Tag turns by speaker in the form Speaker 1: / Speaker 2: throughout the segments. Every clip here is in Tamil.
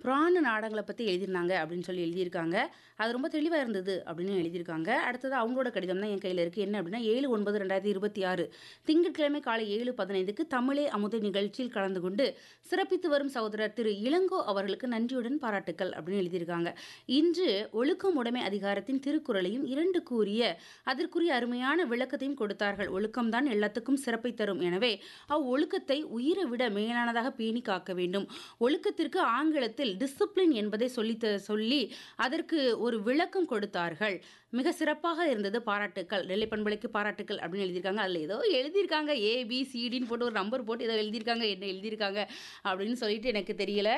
Speaker 1: புராண நாடகங்கள பத்தி எழுதியிருந்தாங்க அப்படின்னு சொல்லி எழுதியிருக்காங்க. அது ரொம்ப தெளிவா இருந்தது அப்படின்னு எழுதியிருக்காங்க. அடுத்தது அவங்களோட கடிதம் தான் என் கையில இருக்கு. என்ன அப்படின்னா 7/9/2026 திங்கட்கிழமை காலை 7:15க்கு தமிழே அமுதே நிகழ்ச்சியில் கலந்து கொண்டு சிறப்பித்து வரும் சகோதரர் திரு இளங்கோ அவர்களுக்கு நன்றியுடன் பாராட்டுக்கள் அப்படின்னு எழுதியிருக்காங்க. இன்று ஒழுக்கம் உடைமை அதிகாரத்தின் திருக்குறளையும் இரண்டு கூறிய அதற்குரிய அருமையான விளக்கத்தையும் கொடுத்தார்கள். ஒழுக்கம் தான் எல்லாத்துக்கும் சிறப்பை தரும். எனவே அவ்வொழுக்கத்தை உயிரை விட மேலானதாக பேணி காக்க வேண்டும். ஒழுக்கத்திற்கு ஆங்கிலத்தில் டிசிப்ளின் என்பதை சொல்லித் த சொல்லி அதற்கு ஒரு விளக்கம் கொடுத்தார்கள். மிக சிறப்பாக இருந்தது பாராட்டுக்கள். நெல்லை பண்பலைக்கு பாராட்டுக்கள் அப்படின்னு எழுதியிருக்காங்க. அதில ஏதோ எழுதியிருக்காங்க. ஏ, பி, சி, டின்னு போட்டு ஒரு நம்பர் போட்டு ஏதோ எழுதியிருக்காங்க. என்ன எழுதியிருக்காங்க அப்படின்னு சொல்லிட்டு எனக்கு தெரியல.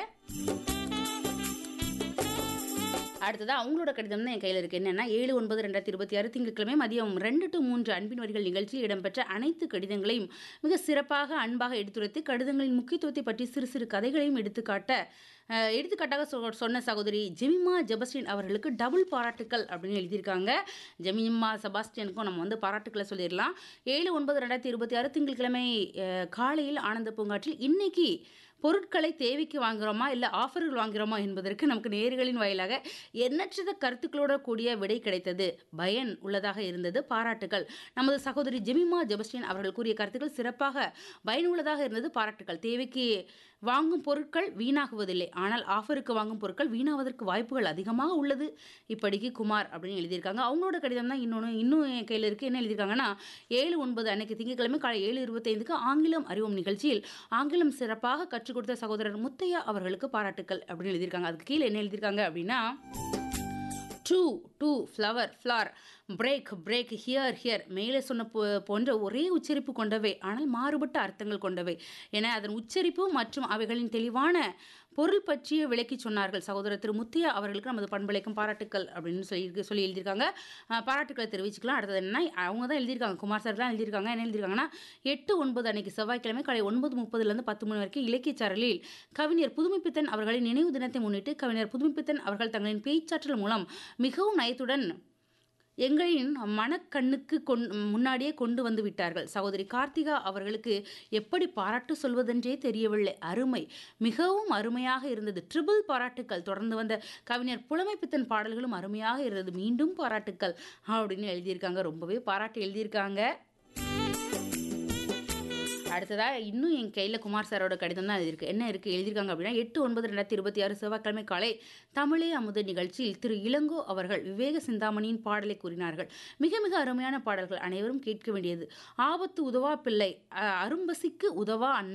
Speaker 1: அடுத்ததா அவங்களோட கடிதம் தான் என் கையில இருக்கு. என்னன்னா 7/9/2026 திங்கட்கிழமை மதியம் 2 டூ 3 அன்பின் வரிகள் நிகழ்ச்சியில் இடம்பெற்ற அனைத்து கடிதங்களையும் மிக சிறப்பாக, அன்பாக எடுத்துரைத்து கடிதங்களின் முக்கியத்துவத்தை பற்றி சிறு சிறு கதைகளையும் எடுத்துக்காட்ட அ எடுத்துக்காட்டாக சொ சொன்ன சகோதரி ஜெமிமா ஜெபஸ்டின் அவர்களுக்கு டபுள் பாராட்டுக்கள் அப்படின்னு எழுதியிருக்காங்க. ஜெமிமா செபாஸ்டியனுக்கும் நம்ம வந்து பாராட்டுக்கள சொல்லிறலாம். 7/9/2026 திங்கட்கிழமை அ காலையில் ஆனந்த பூங்காற்றில் இன்னைக்கு பொருட்களை தேவைக்கு வாங்குறோமா? இல்ல ஆஃபர்கள் வாங்குறோமா? என்பதற்கு நமக்கு நேயர்களின் வாயிலாக எண்ணற்ற கருத்துக்களோட கூடிய விடை கிடைத்தது. பயன் உள்ளதாக இருந்தது. பாராட்டுக்கள். நமது சகோதரி ஜெமிமா ஜெபஸ்டின் அவர்கள் கூறிய கருத்துக்கள் சிறப்பாக பயனுள்ளதாக இருந்தது. பாராட்டுக்கள். தேவைக்கு வாங்கும் பொருட்கள் வீணாகுவதில்லை. ஆனால் ஆஃபருக்கு வாங்கும் பொருட்கள் வீணாவதற்கு வாய்ப்புகள் அதிகமாக உள்ளது. இப்படிக்கு குமார் அப்படின்னு எழுதியிருக்காங்க. அவங்களோட கடிதம் தான் இன்னொன்னு இன்னும் என் கையில இருக்கு. என்ன எழுதியிருக்காங்கன்னா 7/9 அன்னைக்கு திங்கட்கிழமை காலை 7:25க்கு ஆங்கிலம் அறிவோம் நிகழ்ச்சியில் ஆங்கிலம் சிறப்பாக கற்றுக் கொடுத்த சகோதரர் முத்தையா அவர்களுக்கு பாராட்டுக்கள் அப்படின்னு எழுதியிருக்காங்க. அதுக்கு கீழ என்ன எழுதியிருக்காங்க அப்படின்னா two two flower floor break break here here மேலே சொன்ன போ போன்ற ஒரே உச்சரிப்பு கொண்டவை. ஆனால் மாறுபட்ட அர்த்தங்கள் கொண்டவை என அதன் உச்சரிப்பு மற்றும் அவைகளின் தெளிவான பொருள் பற்றிய விளக்கிச் சொன்னார்கள். சகோதரர் திரு முத்தையா அவர்களுக்கு நமது பண்பலைக்கும் பாராட்டுக்கள் அப்படின்னு சொல்லி சொல்லி எழுதியிருக்காங்க. அ பாராட்டுக்கள தெரிவிச்சுக்கலாம். அடுத்தது என்னன்னா அவங்க தான் எழுதியிருக்காங்க. குமார் சார் தான் எழுதியிருக்காங்க. என்ன எழுதியிருக்காங்கன்னா 8/9 அன்னைக்கு செவ்வாய்க்கிழமை காலை 9:30லேருந்து 10 மணி வரைக்கும் இலக்கியச் சாரலில் கவிஞர் புதுமைப்பித்தன் அவர்களின் நினைவு தினத்தை முன்னிட்டு கவிஞர் புதுமைப்பித்தன் அவர்கள் தங்களின் பேச்சாற்றல் மூலம் மிகவும் நயத்துடன் எங்களின் மனக்கண்ணுக்கு கொண் முன்னாடியே கொண்டு வந்து விட்டார்கள். சகோதரி கார்த்திகா அவர்களுக்கு எப்படி பாராட்டு சொல்வதென்றே தெரியவில்லை. அருமை. மிகவும் அருமையாக இருந்தது. ட்ரிபிள் பாராட்டுக்கள். தொடர்ந்து வந்த கவிஞர் புலமைப்பித்தன் பாடல்களும் அருமையாக இருந்தது. மீண்டும் பாராட்டுக்கள் அப்படின்னு எழுதியிருக்காங்க. ரொம்பவே பாராட்டு எழுதியிருக்காங்க. அடுத்ததா இன்னும் என் கையில குமார் சாரோட கடிதம் தான் இருக்கு. என்ன இருக்கு எழுதியிருக்காங்க அப்படின்னா 8/9/2026 செவ்வாய்க்கிழமை காலை தமிழே அமுதே நிகழ்ச்சியில் திரு இளங்கோ அவர்கள் விவேக சிந்தாமணியின் பாடலை கூறினார்கள். மிக மிக அருமையான பாடல்கள். அனைவரும் கேட்க வேண்டியது. ஆபத்து உதவா பிள்ளை அ அரும்பசிக்கு உதவா அன்னை